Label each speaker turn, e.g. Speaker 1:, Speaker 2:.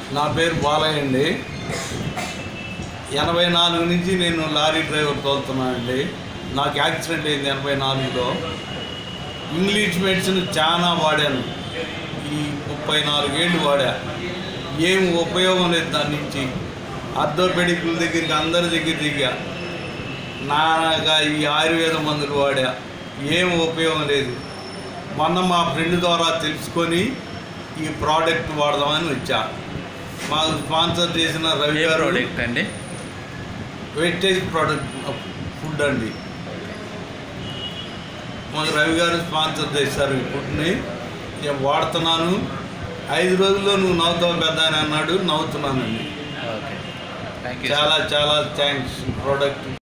Speaker 1: నా పేరు బాలయ్య అండి ఎనభై నాలుగు నుంచి నేను లారీ డ్రైవర్ తోలుతున్నానండి నాకు యాక్సిడెంట్ అయింది ఎనభై నాలుగులో ఇంగ్లీష్ మెడిసిన్ చాలా వాడాను ఈ ముప్పై నాలుగేళ్ళు వాడా ఏం ఉపయోగం లేదు దాని నుంచి ఆర్థోపెడిక్ల దగ్గరికి అందరి దగ్గర దిగా నాగా ఈ ఆయుర్వేద మందులు వాడా ఏం ఉపయోగం లేదు మొన్న మా ఫ్రెండ్ ద్వారా తెలుసుకొని ఈ ప్రోడక్ట్ వాడదామని వచ్చా మాకు స్పాన్సర్ చేసిన రవి
Speaker 2: ఏ
Speaker 1: గారు
Speaker 2: ప్రోడక్ట్ అండి
Speaker 1: వెస్టేజ్ ప్రోడక్ట్ ఫుడ్ అండి మాకు రవి గారు స్పాన్సర్ చేశారు ఈ ఫుడ్ని నేను వాడుతున్నాను ఐదు రోజుల్లో నువ్వు నవ్వుతావు పెద్ద అని అన్నాడు నవ్వుతున్నానండి
Speaker 2: ఓకే థ్యాంక్ యూ
Speaker 1: చాలా చాలా థ్యాంక్స్ ప్రోడక్ట్